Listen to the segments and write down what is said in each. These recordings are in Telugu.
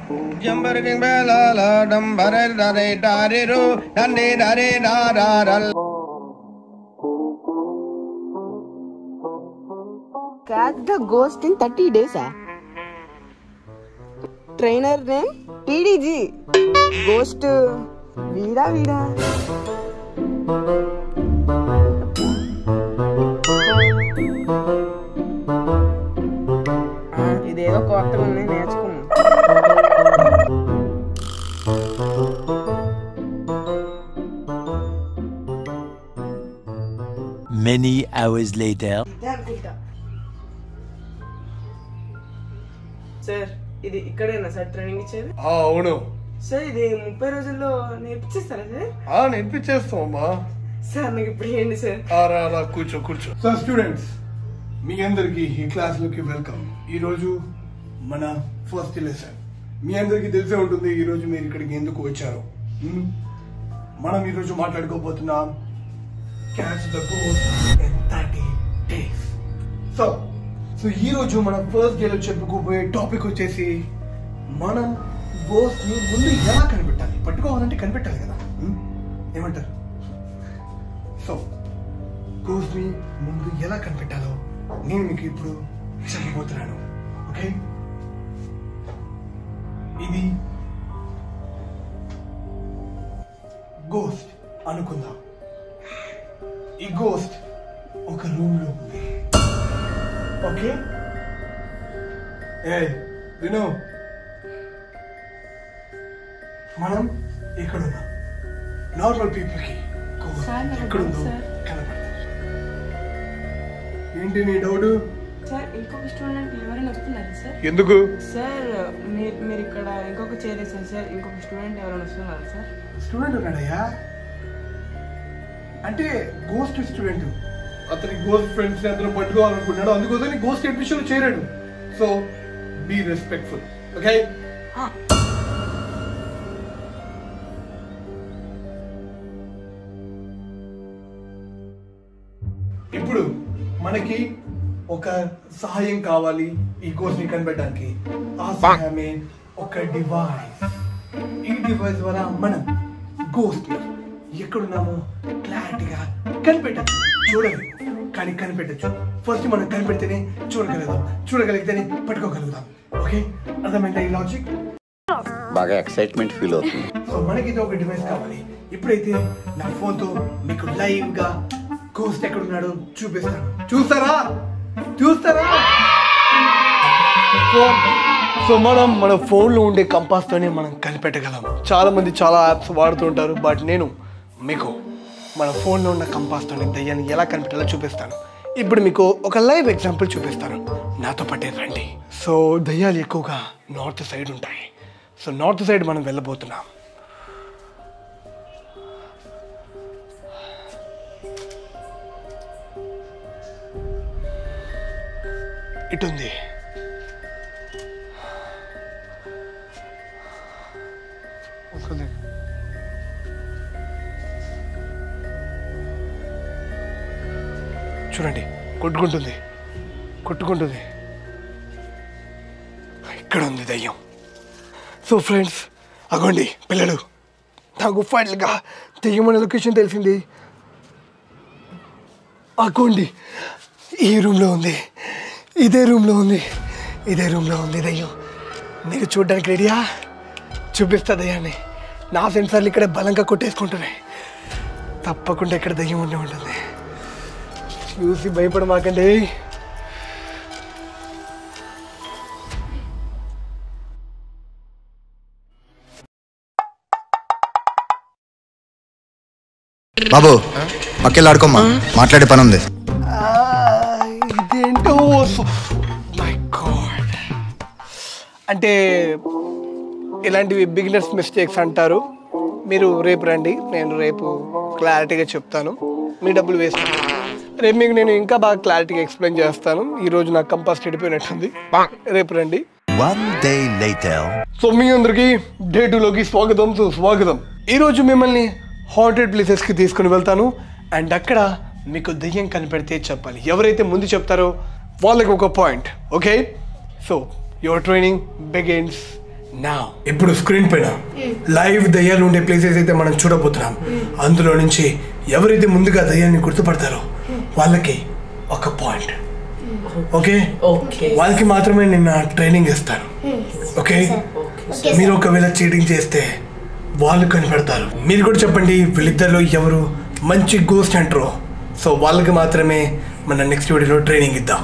Jumbering bella la dum bare da re da re ro dan de da re da da da. Catch the ghost in 30 days. Ah. Trainer name TDG. Ghost వీడా వీడా ఆ, ఇదేదో కొత్తగా ఉంది నేర్చుకున్నాం Many hours later. సార్ ఇది ఇక్కడేనా సార్ ట్రైనింగ్ ఇచ్చేది ఆ, అవును సార్ ఇది ముప్పై రోజుల్లో నేర్పించేస్తారా సార్ ఆ నేర్పించేస్తాం అమ్మా సార్ నాకు ఇప్పుడు ఏంటి సార్ ఆ, రా రా కూర్చో కూర్చో సో స్టూడెంట్స్ మీ అందరికి ఈ క్లాస్ లోకి వెల్కమ్ ఈ రోజు మన ఫస్ట్ లెసన్ మీ అందరికి తెలిసే ఉంటుంది ఈ రోజు మీరు ఇక్కడికి ఎందుకు వచ్చారు Hmm? మనం ఈ రోజు మాట్లాడుకోబోతున్నాం catch the ghost in thirty days so so ఈ రోజు మనం ఫస్ట్ డే లో చెప్పుకోబోయే టాపిక్ వచ్చేసి మనం గోస్ట్ ని ముందు ఎలా కనిపెట్టాలి పట్టుకోవాలంటే కనిపెట్టాలి కదా Hmm? ఏమంటారు సో గోస్ట్ ని ముందు ఎలా కనిపెట్టాలో నేను మీకు ఇప్పుడు చెప్పబోతున్నాను ఓకే ఇది గోస్ట్ అనుకుందాం ఈ గోస్ట్ ఒక రూమ్ లో ఉంది ఓకే ఏ విను మనం ఇక్కడ ఉన్నాం నార్మల్ పీపుల్ కి ghost ఎక్కడుందో కనపడదు ఏంటి నీ డౌట్ సార్ ఇంకొక స్టూడెంట్ ఎవరైనా వస్తున్నారు సార్ ఎందుకు సార్ మీరు మీరు ఇక్కడ ఇంకొక చైర్ వేసారు సార్ ఇంకొక స్టూడెంట్ ఎవరైనా వస్తున్నారు సార్ స్టూడెంట్ ఉన్నాడయ్యా అంటే గోస్ట్ స్టూడెంట్ అతని గోస్ట్ ఫ్రెండ్స్ అందరూ పట్టుకోవాలనుకున్నాడు అందుకోసం గోస్ట్ అడ్మిషన్ చేరాడు సో బీ రెస్పెక్ట్ఫుల్ ఓకే ఇప్పుడు మనకి ఒక సహాయం కావాలి ఈ కోర్స్ ని కనిపెట్టడానికి ఆ సహాయమే ఒక డివైస్ ఈ డివైస్ ద్వారా మనం గోస్ట్ ని ఎక్కడున్నామో క్లారిటీగా కనిపెట్టచ్చు చూడలేదు కానీ కనిపెట్టచ్చు ఫస్ట్ మనం కనిపెడితేనే చూడగలుగుతాం చూడగలిగితేనే పట్టుకోగలుగుతాం ఓకే అర్థమైందా ఈ లాజిక్ బాగా ఎక్సైట్మెంట్ ఫీల్ అవుతుంది సో మనకి ఇది ఒక డివైస్ కావాలి ఇప్పుడైతే నా ఫోన్ తో మీకు లైవ్ గా గోస్ట్ ఎక్కడున్నాడో చూపిస్తాను చూస్తారా చూస్తారా ఫోన్ సో మనం మన ఫోన్లో ఉండే కంపాస్ తోనే మనం కనిపెట్టగలం చాలా మంది చాలా యాప్స్ వాడుతుంటారు బట్ నేను మీకు మన ఫోన్లో ఉన్న కంపాస్ తోనే దయ్యాన్ని ఎలా కనిపెట్టాలో చూపిస్తాను ఇప్పుడు మీకు ఒక లైవ్ ఎగ్జాంపుల్ చూపిస్తాను నాతో పట్టే రండి సో దయ్యాలు ఎక్కువగా నార్త్ సైడ్ ఉంటాయి సో నార్త్ సైడ్ మనం వెళ్ళబోతున్నాం ఇటుంది వస్తుంది. చూడండి కొట్టుకుంటుంది కొట్టుకుంటుంది ఇక్కడ ఉంది దయ్యం సో ఫ్రెండ్స్ అగోండి పిల్లలు నాకు ఫైనల్గా దెయ్యం అనే లొకేషన్ తెలిసింది అగోండి ఈ రూమ్లో ఉంది ఇదే రూమ్లో ఉంది ఇదే రూమ్లో ఉంది దయ్యం మీరు చూడడానికి రెడీయా చూపిస్తా దయ్యాన్ని నా సెన్సార్లు ఇక్కడ బలంగా కొట్టేసుకుంటున్నాయి తప్పకుండా ఇక్కడ దయ్యం ఉండి ఉంటుంది చూసి భయపడమాకండి బాబు పక్కెళ్ళి ఆడుకోమ్మా మాట్లాడే పని ఉంది ఆ, ఇదేంటో మై గాడ్ అంటే ఇలాంటివి బిగినర్స్ మిస్టేక్స్ అంటారు మీరు రేపు రండి నేను రేపు క్లారిటీగా చెప్తాను మీ డబ్బులు వేస్ట్ రేపు మీకు నేను ఇంకా బాగా క్లారిటీగా ఎక్స్ప్లెయిన్ చేస్తాను ఈ రోజు నాకు కంపాస్ చెడిపోయినట్టుంది రేపు రండి One day later. సో మీ అందరికి డే టూలోకి స్వాగతం సో స్వాగతం ఈ రోజు మిమ్మల్ని హాంటెడ్ ప్లేసెస్కి తీసుకుని వెళ్తాను అండ్ అక్కడ మీకు దెయ్యం కనిపెడితే చెప్పాలి ఎవరైతే ముందు చెప్తారో వాళ్ళకి ఒక point okay so your training begins Now. ఇప్పుడు స్క్రీన్ పైన లైవ్ దయ్యాలు ఉండే ప్లేసెస్ అయితే మనం చూడబోతున్నాం అందులో నుంచి ఎవరైతే ముందుగా దయ్యాన్ని గుర్తుపడతారో వాళ్ళకి ఒక పాయింట్ ఓకే Okay. వాళ్ళకి మాత్రమే నిన్న ట్రైనింగ్ ఇస్తాను ఓకే మీరు ఒకవేళ చీటింగ్ చేస్తే వాళ్ళు కనిపెడతారు మీరు కూడా చెప్పండి వీళ్ళిద్దరిలో ఎవరు మంచి గోస్ట్ అంటారో సో వాళ్ళకి మాత్రమే మన నెక్స్ట్ వీడియోలో ట్రైనింగ్ ఇద్దాం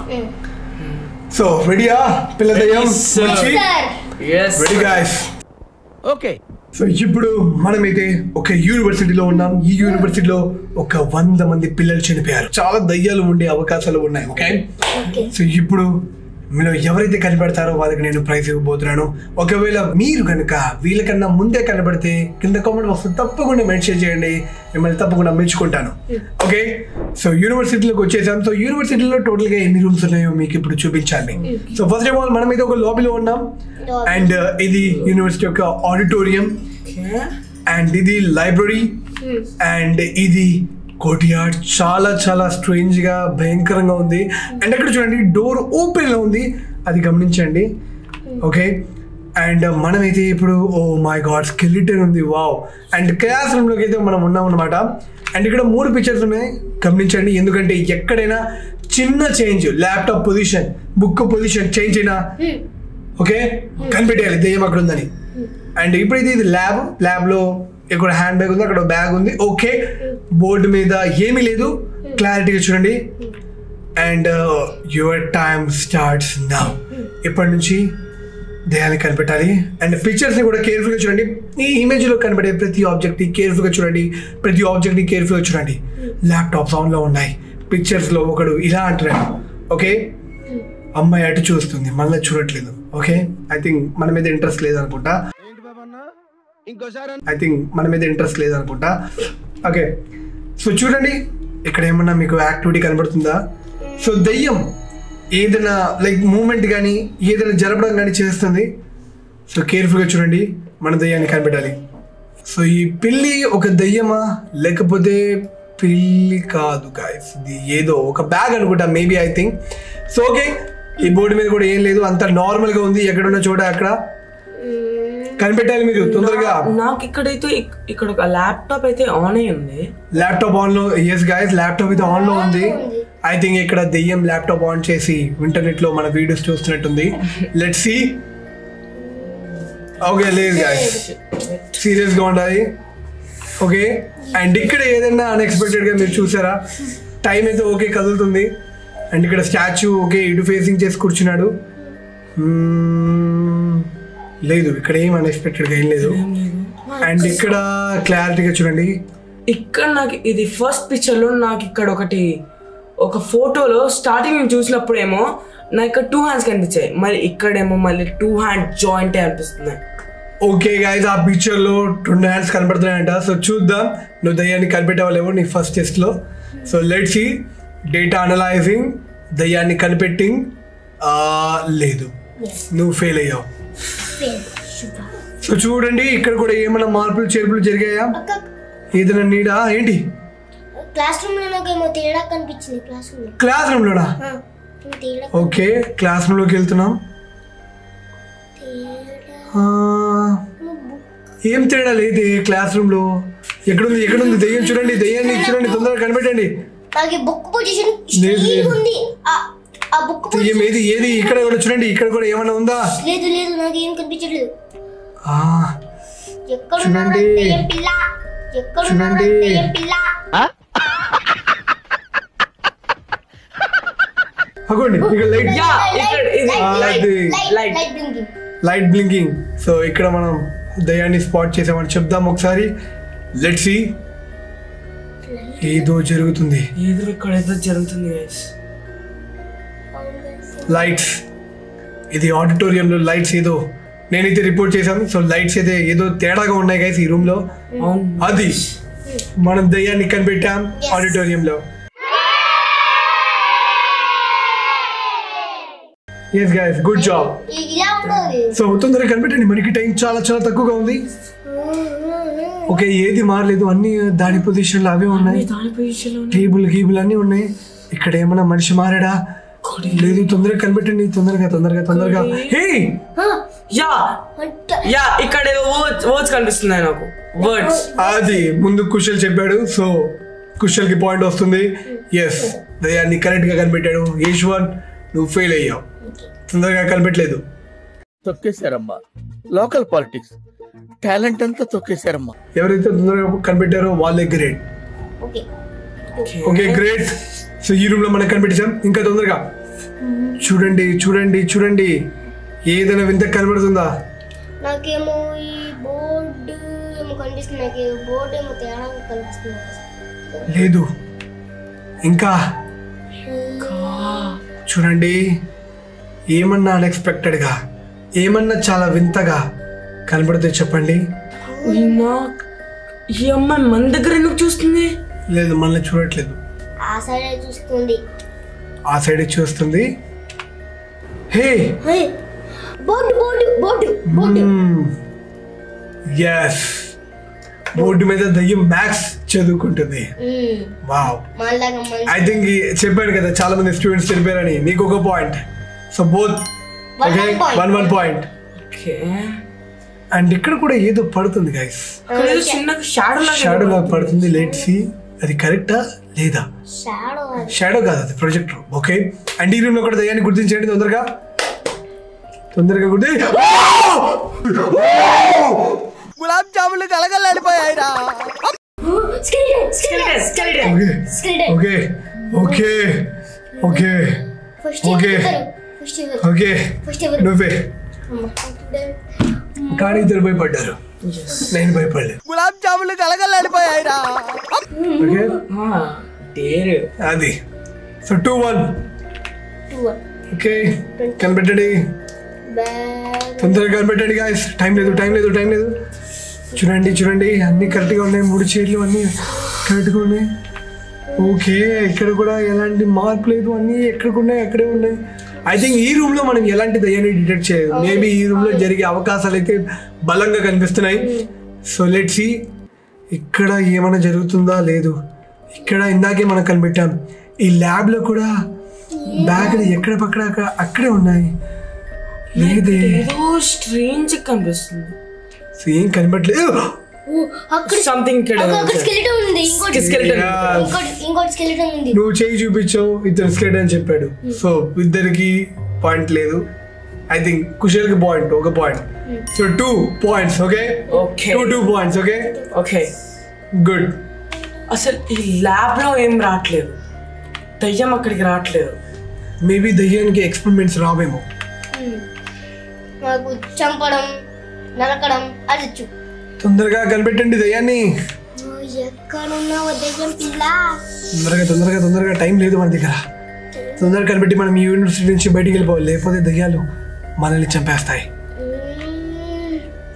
సో రెడీయా పిల్ల దయ్యం sir. మంచి Yes. Ready guys Okay. So ఇప్పుడు మనమైతే ఒక యూనివర్సిటీలో ఉన్నాం ఈ యూనివర్సిటీలో ఒక వంద మంది పిల్లలు చనిపోయారు చాలా దయ్యాలు ఉండే అవకాశాలు ఉన్నాయి ఓకే సో ఇప్పుడు మీరు ఎవరైతే కనబడతారో వాళ్ళకి నేను ప్రైజ్ ఇవ్వబోతున్నాను ఒకవేళ మీరు కనుక వీళ్ళకన్నా ముందే కనబడితే కింద కామెంట్ బాక్స్ తప్పకుండా మెన్షన్ చేయండి మిమ్మల్ని తప్పకుండా మెచ్చుకుంటాను ఓకే సో యూనివర్సిటీలోకి వచ్చేసాం సో యూనివర్సిటీలో టోటల్ గా ఎన్ని రూమ్స్ ఉన్నాయో మీకు ఇప్పుడు చూపించాలి సో ఫస్ట్ ఆఫ్ ఆల్ మనం అయితే ఒక లాబీలో ఉన్నాం అండ్ ఇది యూనివర్సిటీ యొక్క ఆడిటోరియం Okay. అండ్ ఇది లైబ్రరీ అండ్ ఇది కోటియార్డ్ చాలా చాలా స్ట్రేంజ్ గా భయంకరంగా ఉంది అండ్ అక్కడ చూడండి డోర్ ఓపెన్ లో ఉంది అది గమనించండి ఓకే అండ్ మనమైతే ఇప్పుడు ఓ మై గాడ్ స్కెలిటన్ ఉంది వావ్ అండ్ క్లాస్ రూమ్ లోకి అయితే మనం ఉన్నాం అనమాట అండ్ ఇక్కడ మూడు పిక్చర్స్ ఉన్నాయి గమనించండి ఎందుకంటే ఎక్కడైనా చిన్న change laptop position book position change అయినా ఓకే కనిపెట్టేయాలి దెయ్యం అక్కడ ఉందని అండ్ ఇప్పుడైతే ఇది ల్యాబ్ ల్యాబ్ లో ఇక్కడ హ్యాండ్ బ్యాగ్ ఉంది అక్కడ బ్యాగ్ ఉంది ఓకే బోర్డు మీద ఏమీ లేదు క్లారిటీగా చూడండి and your time starts now ఇప్పటి నుంచి దేహాన్ని కనిపెట్టాలి అండ్ పిక్చర్స్ ని కూడా కేర్ఫుల్ గా చూడండి ఈ ఇమేజ్ లో కనబడే ప్రతి ఆబ్జెక్ట్ ని కేర్ఫుల్ గా చూడండి ప్రతి ఆబ్జెక్ట్ ని కేర్ఫుల్ గా చూడండి ల్యాప్టాప్స్ ఆన్ లో ఉన్నాయి పిక్చర్స్ లో ఒకడు ఇలా అంటున్నాడు ఓకే అమ్మాయి అటు చూస్తుంది మళ్ళీ చూడట్లేదు ఓకే ఐ థింక్ మన మీద ఇంట్రెస్ట్ లేదనుకుంటా ఐ థింక్ మన మీద ఇంట్రెస్ట్ లేదనుకుంటా ఓకే సో చూడండి ఇక్కడ ఏమన్నా మీకు యాక్టివిటీ కనబడుతుందా సో దెయ్యం ఏదైనా లైక్ మూమెంట్ కానీ ఏదైనా జరపడం కానీ చేస్తుంది సో కేర్ఫుల్గా చూడండి మన దెయ్యాన్ని కనిపెట్టాలి సో ఈ పిల్లి ఒక దెయ్యమా లేకపోతే పిల్లి కాదు గాయస్ ఇది ఏదో ఒక బ్యాగ్ అనుకుంటా maybe I think so okay ఈ బోర్డు మీద కూడా ఏం లేదు అంత నార్మల్గా ఉంది ఎక్కడున్న చోట అక్కడ కనిపెట్టాలి మీరు తొందరగా నాకు ఇక్కడైతే ఇక్- ఇక్కడ ఒక ల్యాప్టాప్ అయితే ఆన్ అయి ఉంది ల్యాప్టాప్ ఆన్ లో ఎస్ గాయస్ ల్యాప్టాప్ అయితే ఆన్ లో ఉంది ఐ థింక్ ఇక్కడ దెయ్యం ల్యాప్టాప్ ఆన్ చేసి ఇంటర్నెట్ లో మన వీడియోస్ చూస్తున్నట్టుంది లెట్ సి ఓకే లేదు గాయస్ సీరియస్ గా ఉండాలి ఓకే అండ్ ఇక్కడ ఏదైనా అన్ఎక్స్పెక్టెడ్ గా మీరు చూసారా టైం అయితే ఓకే కదులుతుంది అండ్ ఇక్కడ స్టాచ్యూ ఓకే ఇటు ఫేసింగ్ చేసి కూర్చున్నాడు మ్మ్, లేదు ఇక్కడ ఏం అన్ఎక్స్పెక్టెడ్ గా ఏం లేదు అండ్ ఇక్కడ క్లారిటీగా చూడండి ఇక్కడ నాకు ఇది ఫస్ట్ పిక్చర్ లో నాకు ఇక్కడ ఒకటి ఒక ఫోటోలో స్టార్టింగ్ నేను చూసినప్పుడేమో నాకు ఇక్కడ టూ హ్యాండ్స్ కనిపించాయి మళ్ళీ ఇక్కడేమో మళ్ళీ టూ హ్యాండ్ జాయింట్ అనిపిస్తున్నాయి ఓకే గైస్ ఆ పిక్చర్ లో రెండు హ్యాండ్స్ కనపడుతున్నాయంట సో చూద్దాం నువ్వు దయ్యాన్ని కనిపెట్టేవాళ్ళేమో నీ ఫస్ట్ టెస్ట్ లో so let see data analysing దయ్యాన్ని కనిపెట్టింగ్ లేదు నువ్వు ఫెయిల్ అయ్యావు సో చూడండి ఇక్కడ కూడా ఏమైనా మార్పులు చేర్పులు జరిగాయా అక్క ఏదైనా నీడా ఏంటి క్లాస్ రూమ్ లో నాకేమో తేడా కనిపించింది క్లాస్ రూమ్ లో క్లాస్ రూమ్ లోనా ఆ, ఏమో తేడా ఓకే క్లాస్ రూమ్ లోకి వెళ్తున్నాం తేడా ఆ, ఏమో బుక్ ఏం తేడా లేదు క్లాస్ రూమ్ లో ఎక్కడుంది ఎక్కడుంది దయ్యం చూడండి దయ్యాన్ని చూడండి తొందరగా కనిపెట్టండి నాకు బుక్ పొజిషన్ లేదు, లేదు. ఉంది ఆ ఆ బుక్ దెయ్యం ఏది ఏది ఇక్కడ కూడా చూడండి ఇక్కడ కూడా ఏమైనా ఉందా లేదు లేదు నాకు ఏం కనిపించట్లేదు ఆ, ఎక్కడ చూడండి. దెయ్యం పిల్ల ఎక్కడ చూడండి. దెయ్యం పిల్ల అగోండి ఇక్కడ లైట్ యా ఇక్కడ ఇది ఆ, లైట్ అది light Light. Light blinking light blinking so ఇక్కడ మనం దయ్యాన్ని స్పాట్ చేసామని చెప్దాం ఒకసారి లెట్ సి ఏదో జరుగుతుంది ఎదురు ఇక్కడ ఏదో జరుగుతుంది guys. లైట్స్ ఇది ఆడిటోరియంలో లైట్స్ ఏదో నేనైతే రిపోర్ట్ చేశాను సో లైట్స్ అయితే ఏదో తేడాగా ఉన్నాయి గైస్ ఈ రూమ్ లో అవును అది మనం దయ్యాన్ని కనిపెట్టాం ఆడిటోరియంలో ఎస్ గైస్ గుడ్ జాబ్ ఇలా ఉండదు సో తొందరగా కనిపెట్టండి మనకి టైం చాలా చాలా తక్కువగా ఉంది ఓకే ఏది మారలేదు అన్ని దాని పొజిషన్లో అవే ఉన్నాయి దాని పొజిషన్ లో టేబుల్ గీబుల్ అన్నీ ఉన్నాయి ఇక్కడ ఏమన్నా మనిషి మారాడా లేదు తొందరగా కనిపెట్టండి తొందరగా తొందరగా తొందరగా హే యా అంటే యా ఇక్కడ ఏదో వర్డ్స్ వర్డ్స్ కనిపిస్తున్నాయి నాకు వర్డ్స్ అది ముందు కుశల్ చెప్పాడు సో కుశల్ కి పాయింట్ వస్తుంది ఎస్ దయాన్ని కరెక్ట్ గా కనిపెట్టాడు ఈశ్వర్ నువ్వు ఫెయిల్ అయ్యావు తొందరగా కనిపెట్టలేదు తొక్కేశారమ్మా లోకల్ పాలిటిక్స్ టాలెంట్ అంతా తొక్కేశారమ్మా ఎవరైతే తొందరగా కనిపెట్టారో వాళ్ళే great okay okay great so ఈ రూమ్ లో మనం కనిపెట్టాం ఇంకా తొందరగా చూడండి చూడండి చూడండి ఏదైనా వింత కనబడుతుందా నాకేమో ఈ బోర్డు ఏమో కనిపిస్తుంది నాకు బోర్డు ఏమో తేడా కనిపిస్తుంది లేదు ఇంకా చూడండి ఏమన్నా అన్ఎక్స్పెక్టెడ్ గా ఏమన్నా చాలా వింతగా కనబడితే చెప్పండి ఈయన ఈ అమ్మాయి మన దగ్గర ఎందుకు చూస్తుంది లేదు మనల్ని చూడట్లేదు ఆ సైడ్ చూస్తుంది ఆ సైడ్ చూస్తుంది hey hey, board board board board yes board మీద దయ్యం మ్యాథ్స్ చదువుకుంటుంది మ్మ్. వావ్ మనలాగా మంచి ఐ థింక్ చెప్పాను కదా చాలా మంది స్టూడెంట్స్ తెలిపారని మీకు ఒక point so both One, okay one point. One one point okay and ఇక్కడ కూడా ఏదో పడుతుంది గైస్ ఇక్కడ ఏదో చిన్నగా షాడో షాడో లాగా పడుతుంది లెట్ సి అది కరెక్టా లేదా షాడో అది షాడో కాదు అది ప్రొజెక్టర్ ఓకే అండ్ ఈ రూమ్ లో కూడా దయ్యాన్ని గుర్తించండి తొందరగా తొందరగా గుర్తి గులాబ్ జాములు కలగలాడిపోయాయిరా skeleton skeleton skeleton okay skeleton okay okay okay first Okay. First ఎవరు ఓకే ఫస్ట్ ఎవరు నువ్వే అమ్మ. కానీ ఇద్దరు భయపడ్డారు నేను భయపడలేదు గులాబ్ జాములు కలగలాడిపోయాయిరా ఓకే డేర్ అది so two one two one okay కనిపెట్టండి బ్యాగ్ తొందరగా కనిపెట్టండి గాయస్ టైం లేదు టైం లేదు టైం లేదు చూడండి చూడండి అన్ని కరెక్ట్గా ఉన్నాయి మూడు చీరలు అన్నీ కరెక్ట్గా ఉన్నాయి ఓకే ఇక్కడ కూడా ఎలాంటి మార్పు లేదు అన్నీ ఎక్కడికి ఉన్నాయి అక్కడే ఉన్నాయి ఐ థింక్ ఈ రూమ్ లో మనం ఎలాంటి దయ్యాన్ని డిటెక్ట్ చేయదు మేబీ ఈ రూమ్ లో జరిగే అవకాశాలు అయితే బలంగా కనిపిస్తున్నాయి సో లెట్ సి ఇక్కడ ఏమైనా జరుగుతుందా లేదు ఇక్కడ ఇందాకే మనం కనిపెట్టాం ఈ ల్యాబ్ లో కూడా బ్యాగులు ఎక్కడ పక్కడ అక్కడ- అక్కడే ఉన్నాయి లేదే ఏదో స్ట్రేంజ్ కనిపిస్తుంది సో ఏం కనబడలేదు ఓ, అక్కడ సంథింగ్ ఇక్కడ అక్కడ ఒక స్కెలిటన్ ఉంది ఇంకోటి Skeleton. ఇంకోటి ఇంకోటి స్కెలిటన్ ఉంది నువ్వు చేయి చూపించావు ఇద్దరు స్కెట్ అని చెప్పాడు సో ఇద్దరికి పాయింట్ లేదు ఐ థింక్ కుశల్ కి పాయింట్ ఒక point so two points okay okay two two points okay okay good అసలు ఈ ల్యాబ్ లో ఏం రావట్లేదు దయ్యం అక్కడికి రావట్లేదు మేబీ దయ్యానికి ఎక్స్పెరిమెంట్స్ రావేమో నాకు చంపడం నరకడం అది వచ్చు తొందరగా కనిపెట్టండి దయ్యాన్ని ఓ, ఎక్కడున్నావు దయ్యం పిల్ల తొందరగా తొందరగా తొందరగా టైం లేదు మన దగ్గర తొందరగా కనిపెట్టి మనం ఈ యూనివర్సిటీ నుంచి బయటికి వెళ్ళిపోవాలి లేకపోతే దయ్యాలు మనల్ని చంపేస్తాయి మ్మ్.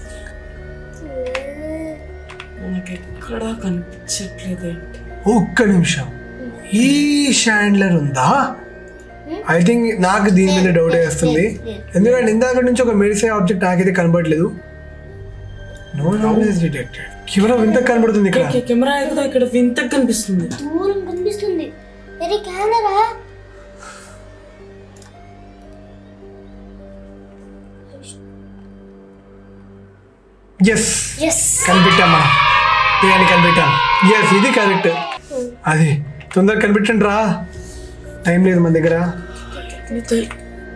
మనకి ఎక్కడా కనిపించట్లేదు ఏంటి ఒక్క నిమిషం ఈ షాండ్లర్ ఉందా ఐ థింక్ నాకు దీని మీద డౌట్ వేస్తుంది ఎందుకంటే ఇందాక నుంచి ఒక మెడిసే ఆబ్జెక్ట్ నాకైతే కనబడలేదు నో నాలెడ్జ్ డిటెక్టెడ్ కెమెరా వింత కనబడుతుంది ఇక్కడ ఓకే, కెమెరా ఏదో ఇక్కడ వింతగా కనిపిస్తుంది దూరం కనిపిస్తుంది ఇది కెమెరా ఎస్ ఎస్ కనిపెట్టాం మనం దేని కనిపెట్టాం ఎస్ ఇది కరెక్ట్ అది తొందరగా కనిపెట్టండి రా టైం లేదు మన దగ్గర ఇది-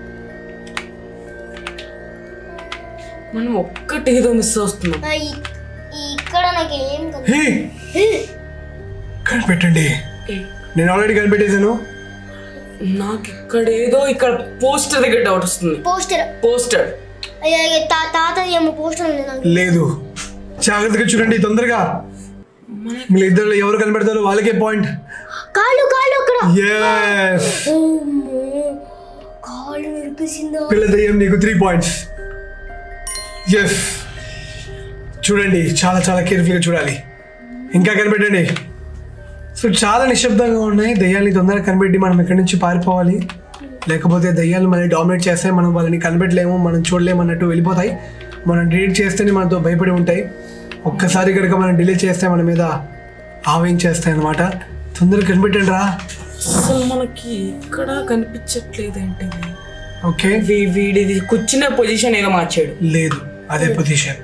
మనం ఒక్కటి ఏదో మిస్ వస్తున్నాం ఇక్కడ నాకు ఏం కనిపి- హే కనిపెట్టండి నేను ఆల్రెడీ కనిపెట్టేశాను నాకు ఇక్కడ ఏదో ఇక్కడ పోస్టర్ దగ్గర డౌట్ వస్తుంది పోస్టర్ పోస్టర్ అయ్యో అయ్యో, తా తాత ఏమో పోస్టర్ ఉంది నాకు లేదు జాగ్రత్తగా చూడండి తొందరగా మీ ఇద్దరు ఎవరు కనబడతారో వాళ్ళకే పాయింట్ కాళ్ళు కాళ్ళు అక్కడ ఎస్ అమ్మో, కాళ్ళు విరిపిసిందో పిల్ల దయ్యం నీకు త్రీ పాయింట్స్ ఎస్ చూడండి చాలా చాలా కేర్ఫుల్గా చూడాలి ఇంకా కనిపెట్టండి సో చాలా నిశ్శబ్దంగా ఉన్నాయి దయ్యాల్ని తొందరగా కనిపెట్టి మనం ఇక్కడి నుంచి పారిపోవాలి లేకపోతే దయ్యాలు మనల్ని డామినేట్ చేస్తాయి మనం వాళ్ళని కనిపెట్టలేము మనం చూడలేము అన్నట్టు వెళ్ళిపోతాయి మనం డిలీట్ చేస్తేనే మనతో భయపడి ఉంటాయి ఒక్కసారి కనుక మనం డిలీట్ చేస్తే మన మీద ఆవేం చేస్తాయి అనమాట తొందరగా కనిపెట్టండి రా అసలు మనకి ఇక్కడ కనిపించట్లేదు ఏంటి ఓకే వీడిది కూర్చునే పొజిషన్ ఏదో మార్చాడు లేదు అదే పొజిషన్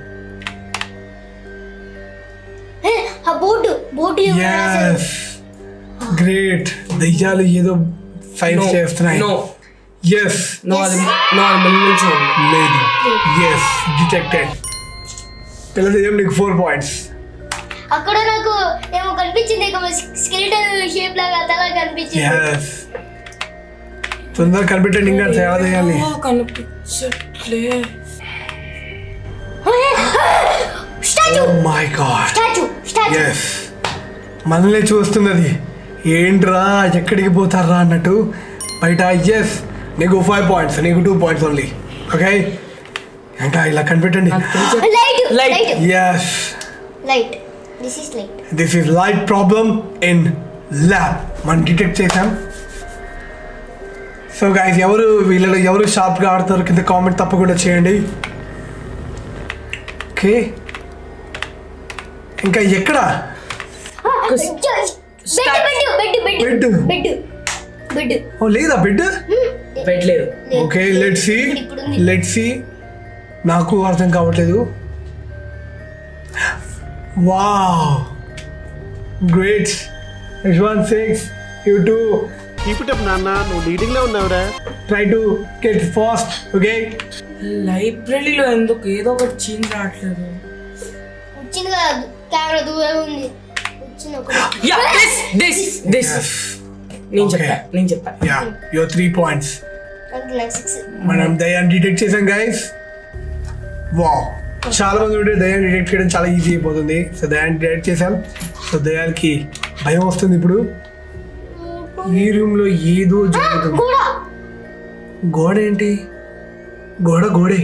ఏ, ఆ బోర్డు బోర్డు ఎస్ గ్రేట్ దయ్యాలు ఏదో ఫైవ్ చేస్తున్నాయి నో ఎస్ నో అది నో అది ముందు నుంచి ఉంది లేదు ఎస్ డిటెక్టెడ్ పిల్ల దయ్యం నీకు ఫోర్ పాయింట్స్ అక్కడ నాకు ఏమో కనిపించింది స్కెలిటన్ షేప్ లాగా తల కనిపించింది ఎస్ తొందరగా కనిపెట్టండి ఇంకా చాలా దయ్యాలి ఓ, కనిపించట్లే statue my god statue statue yes మనల్ని చూస్తున్నది ఏంట్రా ఎక్కడికి పోతారా అన్నట్టు బయట ఎస్ నీకు ఫైవ్ పాయింట్స్ నీకు టూ పాయింట్స్ ఓన్లీ ఓకే ఇంకా ఇలా కనిపెట్టండి light Light. Light yes light this is light this is light problem in lab మనం డిటెక్ట్ చేసాం సో గాయస్ ఎవరు వీళ్ళలో ఎవరు షార్ప్గా ఆడతారు కింద కామెంట్ తప్పకుండా చేయండి ఓకే ఇంకా ఎక్కడ bed bed bed Bed. Bed bed oh లేదా బిడ్డ పెట్టలేదు ఓకే లెట్ సి ఇప్పుడు ఉంది. లెట్ సి నాకు అర్థం కావట్లేదు wow great yes one six you two keep నాన్న నువ్వు లీడింగ్ లో ఉన్నావురా try to get fast okay లైబ్రరీలో ఎందుకు ఏదో ఒకటి చేంజ్ రావట్లేదు వచ్చింది కదా కెమెరా దూరం ఉంది వచ్చింది ఒకటి యా దిస్ దిస్ దిస్ నేను చెప్పా నేను చెప్పా యా యువర్ త్రీ పాయింట్స్ నాకు నాకు సిక్స్ మనం దయాన్ని డిటెక్ట్ చేసాం గైస్ వావ్ చాలా మంది ఉంటే దయాన్ని డిటెక్ట్ చేయడం చాలా ఈజీ అయిపోతుంది సో దయాన్ని డిటెక్ట్ చేసాం సో దయానికి భయం వస్తుంది ఇప్పుడు ఈ రూమ్ లో ఏదో జరుగుతుంది కూడా గోడ ఏంటి గోడ గోడే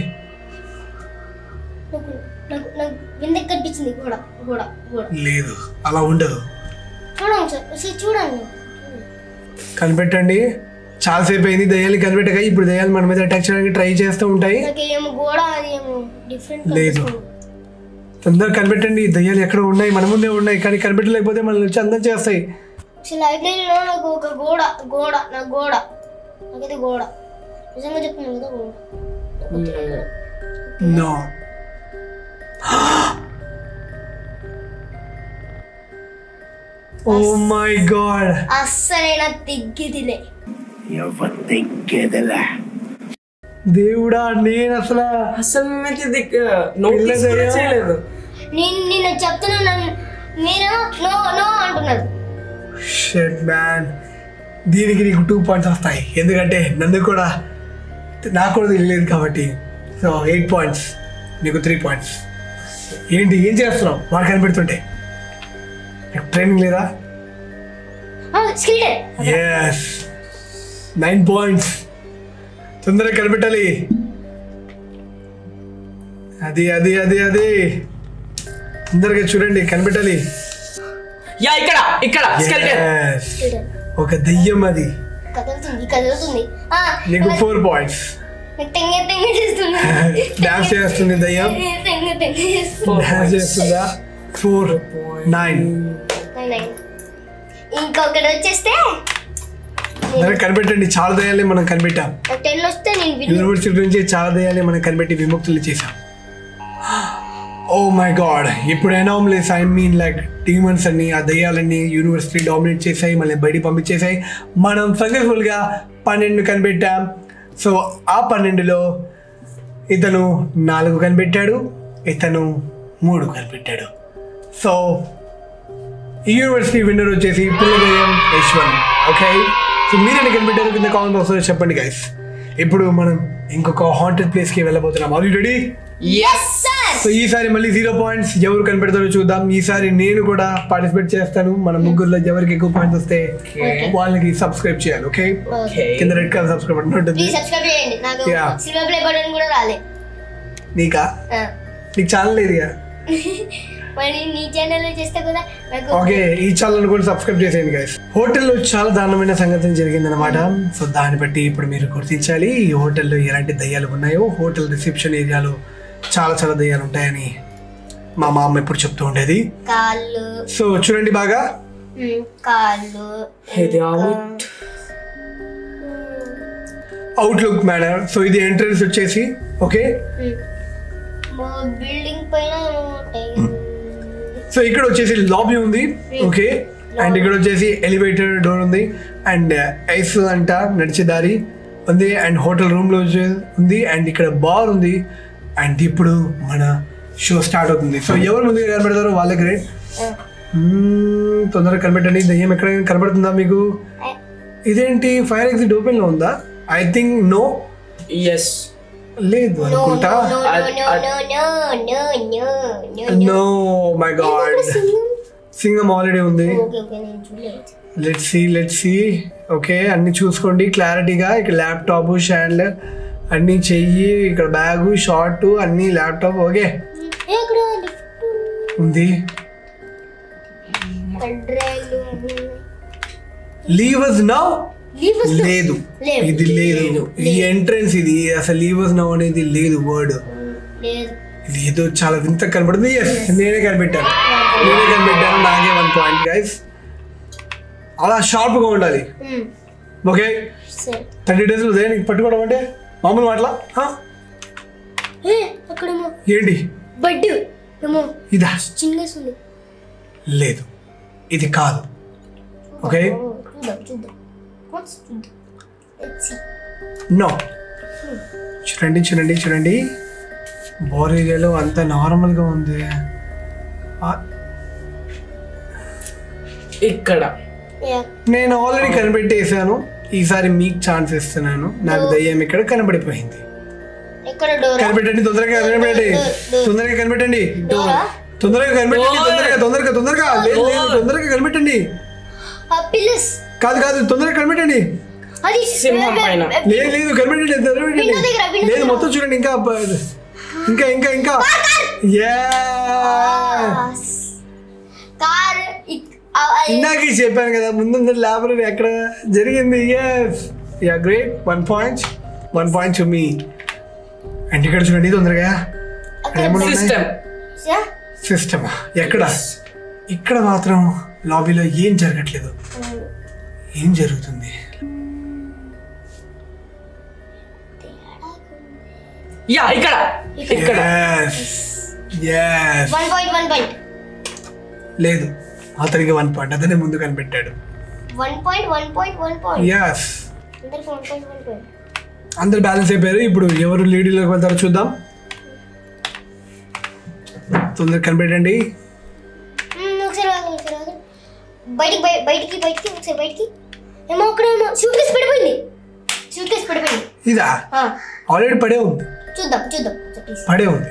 నాకు నాకు నాకు వెందకి కనిపించింది గోడ గోడ గోడ లేదు అలా ఉండదు చూడండి సార్ ఒకసారి చూడండి కనిపెట్టండి చాలాసేపు అయింది దయ్యాలు కనిపెట్టగా ఇప్పుడు దయ్యాలు మన మీద అటాక్ చేయడానికి ట్రై చేస్తూ ఉంటాయి నాకు ఏమో గోడ అది ఏమో డిఫరెంట్ లేదు. తొందరగా కనిపెట్టండి దయ్యాలు ఎక్కడ ఉన్నాయి మన ముందే ఉన్నాయి కానీ కనిపెట్టలేకపోతే మనల్ని వచ్చి అందం చేస్తాయి అసలు లైబ్రరీలో నాకు ఒక గోడ గోడ నా గోడ నాకైతే గోడ నిజంగా చెప్తున్నాను కదా గోడ నో ఓ మై గాడ్ అస్సలైన తిగ్గిదిలే దేవుడా నేను అసలు అసలు మేమైతే దిక్ నోటీస్ కూడా పిల్లదయ్యా. చేయలేదు నేను నిన్ను చెప్తున్నాను నన్ను- మీరు నో నో అంటున్నారు షెట్ మ్యాన్ దీనికి నీకు టూ పాయింట్స్ వస్తాయి ఎందుకంటే నన్ను కూడా నాకు కూడా తెలియలేదు కాబట్టి సో ఎయిట్ పాయింట్స్ నీకు త్రీ పాయింట్స్ ఏంటి ఏం చేస్తున్నావు వాడు కనిపెడుతుంటే నీకు ట్రైనింగ్ లేదా స్కిల్టెడ్ ఎస్ నైన్ పాయింట్స్ తొందరగా కనిపెట్టాలి అది అది అది అది తొందరగా చూడండి కనిపెట్టాలి యా ఇక్కడ ఇక్కడ skeleton. Yes. ఒక దెయ్యం అది కదులుతుంది కదులుతుంది ఆ, నీకు నాకు- ఫోర్ పాయింట్స్ నాకు తెంగ తెంగ చేస్తుంది డాన్స్ చేస్తుంది దయ్యం తెంగ తెంగ చేస్తుంది Four డాన్స్ points. చేస్తుందా ఫోర్ నైన్ నైన్, నైన్. ఇంకొకటి వచ్చేస్తే మరి కనిపెట్టండి చాలా దయాలే మనం కనిపెట్టాం నాకు టెన్ వస్తే నేను విన్ యూనివర్సిటీ నుంచి చాలా దయాలే మనం కనిపెట్టి విముక్తులు చేశాం ఓ మై గాడ్ ఇప్పుడు anomalies I mean like demons అన్ని ఆ దయ్యాలన్నీ యూనివర్సిటీ డామినేట్ చేసాయి మళ్ళీ బయటికి పంపించేసాయి మనం సక్సెస్ఫుల్గా పన్నెండు కనిపెట్టాం సో ఆ పన్నెండులో ఇతను నాలుగు కనిపెట్టాడు ఇతను మూడు కనిపెట్టాడు సో ఈ యూనివర్సిటీ విన్నర్ వచ్చేసి పిల్లదయం యశ్వంత్ ఓకే సో మీరేనా కనిపెట్టారు కింద కామెంట్ బాక్స్లో చెప్పండి గైస్ ఇప్పుడు మనం ఇంకొక హాంటెడ్ ప్లేస్కి వెళ్ళబోతున్నాం are ready yes sir so ఈసారి మళ్ళీ జీరో పాయింట్స్ ఎవరు కనిపెడతారో చూద్దాం ఈసారి నేను కూడా పార్టిసిపేట్ చేస్తాను మన ముగ్గురులో ఎవరికి ఎక్కువ పాయింట్స్ వస్తే వాళ్ళకి సబ్స్క్రైబ్ చేయాలి ఓకే Okay. కింద రెడ్ కలర్ సబ్స్క్రైబ్ బటన్ ఉంటుంది ప్లీజ్ సబ్స్క్రైబ్ చేయండి నాకు Yeah. సిల్వర్ ప్లే బటన్ కూడా రాలే నీకా ఆ. నీకు ఛానల్ లేదు కదా మరి నీ ఛానల్లో చేస్తే కూడా నాకు ఓకే ఈ ఛానల్ కూడా సబ్స్క్రైబ్ చేసేయండి గైస్ హోటల్లో చాలా దారుణమైన సంగతి జరిగిందనమాట సో దాన్ని బట్టి ఇప్పుడు మీరు గుర్తించాలి ఈ హోటల్లో ఎలాంటి దయ్యాలు ఉన్నాయో హోటల్ రిసెప్షన్ ఏరియాలో చాలా చాలా దయ్యాలు ఉంటాయని మా మామ ఎప్పుడు చెప్తూ ఉండేది కాళ్ళు సో చూడండి బాగా ఉమ్, కాళ్ళు ఇది అవుట్ అవుట్లుక్ మేనర్ సో ఇది ఎంట్రన్స్ వచ్చేసి ఓకే మా బిల్డింగ్ పైన ఏమో ఉంటాయి సో ఇక్కడ వచ్చేసి లాబీ ఉంది ఓకే అండ్ ఇక్కడ వచ్చేసి ఎలివేటర్ డోర్ ఉంది అండ్ ఐస్ అంట నడిచే దారి ఉంది అండ్ హోటల్ రూమ్ లో వచ్చే- ఉంది అండ్ ఇక్కడ బార్ ఉంది అండ్ ఇప్పుడు మన షో స్టార్ట్ అవుతుంది సో ఎవరు ముందుగా కనబడతారో వాళ్ళే గ్రేట్ తొందరగా కనిపెట్టండి దయ్యం ఎక్కడ కనబడుతుందా మీకు ఇదేంటి ఫైర్ ఎగ్జిట్ ఓపెన్ లో ఉందా ఐ థింక్ నో ఎస్ లేదు No, అనుకుంటా no, no, అద్- no, అద్- no, no, no, no, no, no. No my god Singam? Singam already ఉంది ఓకే ఓకే నేను చూడలేదు let see let see okay అన్ని చూసుకోండి క్లారిటీగా ఇక్కడ ల్యాప్టాప్ స్టాండ్ అన్ని చెయ్యి ఇక్కడ బ్యాగ్ షార్ట్ అన్ని ల్యాప్టాప్ ఓకే ఏ, అక్కడ లిఫ్ట్ ఉంది కడ్రాయిలు లీవర్స్ నౌ లీవర్స్ లేదు లేవు. ఇది లేదు ఈ ఎంట్రన్స్ ఇది అసలు లీవర్స్ నౌ అనేది లేదు వర్డ్ లేదు ఇది ఏదో చాలా వింత కనబడుతుంది ఎస్ నేనే కనిపెట్టాను నేనే కనిపెట్టాను నాకే వన్ పాయింట్ గైస్ అలా షార్ప్ గా ఉండాలి మ్మ్. ఓకే సరే థర్టీ డేస్ దేనికి పట్టుకోవడం అంటే మామూలు మాటలా హా? ఏ, అక్కడేమో ఏంటి బడ్ ఏమో ఇదా చింగేస్తుంది లేదు ఇది కాదు ఓకే ఓ, చూద్దాం చూద్దాం Let's చూద్దాం Let's see. నో చూడండి చూడండి చూడండి బోర్ ఏరియాలో అంత నార్మల్గా ఉంది ఆ, ఇక్కడ Yeah. నేను ఆల్రెడీ కనిపెట్టేశాను ఈసారి మీకు ఛాన్స్ ఇస్తున్నాను నాకు దయ్యం ఇక్కడ కనబడిపోయింది ఎక్కడ డోర్ కనిపెట్టండి తొందరగా కనిపెట్టండి తొందరగా కనిపెట్టండి డోరా తొందరగా కనిపెట్టండి Door. తొందరగా తొందరగా తొందరగా లేదు లేదు తొందరగా కనిపెట్టండి ఆ పిల్లస్ కాదు కాదు తొందరగా కనిపెట్టండి అది సింహం పైన. లేదు లేదు కనిపెట్టండి తొందరగా Window దగ్గర, కనిపెట్టండి window లేదు దగ్గర. మొత్తం చూడండి ఇంకా బ- ఇంకా ఇంకా ఇంకా Yeah. కార్ ఇందాకే చెప్పాను కదా ముందు లైబ్రరీ ఎక్కడ జరిగింది yes yeah great one point one point to me and ఇక్కడ చూడండి తొందరగా సిస్టమ్ సిస్టమ్ ఎక్కడ ఇక్కడ మాత్రం లాబీలో ఏం జరగట్లేదు ఏం జరుగుతుంది యా ఇక్కడ ఇక్కడ Yes. Yes. One point one point లేదు అతనికి వన్ పాయింట్ అతనే ముందు కనిపెట్టాడు one point one point one point yes అందరికి వన్ పాయింట్ వన్ పాయింట్ అందరు బ్యాలెన్స్ అయిపోయారు ఇప్పుడు ఎవరు లీడీలోకి వెళ్తారో చూద్దాం తొందర కనిపెట్టండి ఒకసారి ఆగు, ఒకసారి ఆగు. బయటికి బయ- బయటికి బయటికి ఒకసారి బయటికి ఏమో అక్కడ ఏమో సూట్ కేసు పడిపోయింది సూట్ కేసు పడిపోయింది ఇదా ఆ, ఆల్రెడీ పడే ఉంది చూద్దాం చూద్దాం ప్లీజ్ పడే ఉంది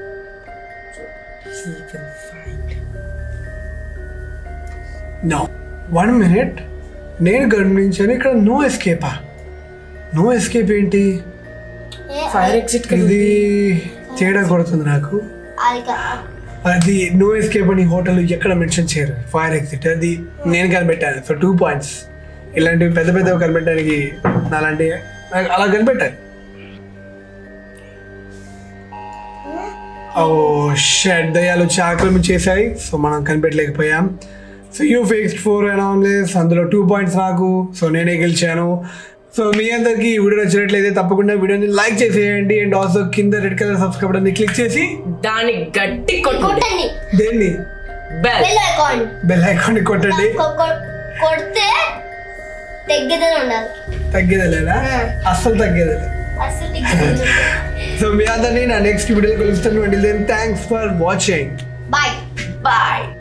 నో వన్ మినిట్ నేను గమనించాను ఇక్కడ నో ఎస్కేపా నో ఎస్కేప్ ఏంటి ఫైర్ ఎగ్జిట్ ఇది తేడా కొడుతుంది నాకు అది కా- అది నో ఎస్కేప్ అని హోటల్ ఎక్కడ మెన్షన్ చేయరు ఫైర్ ఎగ్జిట్ అది నేను కనిపెట్టాను సో టూ పాయింట్స్ ఇలాంటివి పెద్ద పెద్దవి కనిపెట్టడానికి అలాంటి నాకు అలా కనిపెట్టాలి ఓ షెడ్ దయ్యాలు వచ్చి ఆక్రమణ చేశాయి సో మనం కనిపెట్టలేకపోయాం so you fixed four anomalies అందులో టూ పాయింట్స్ నాకు సో నేనే గెలిచాను సో మీ అందరికి ఈ వీడియో నచ్చినట్లయితే తప్పకుండా వీడియోని లైక్ చేసేయండి అండ్ ఆల్సో కింద red colour subscribe button click చేసి దాన్ని గట్టి కొట్టండి కొట్టండి దేన్ని bell bell icon bell icon కొట్టండి కొ- కొ- కొడితే తగ్గేదని ఉండాలి తగ్గేదే లేదా అస్సలు తగ్గేదే లేదు అసలు తగ్గేది సో మీ అందరినీ నా నెక్స్ట్ వీడియో కలుస్తాను అండి then thanks for watching bye bye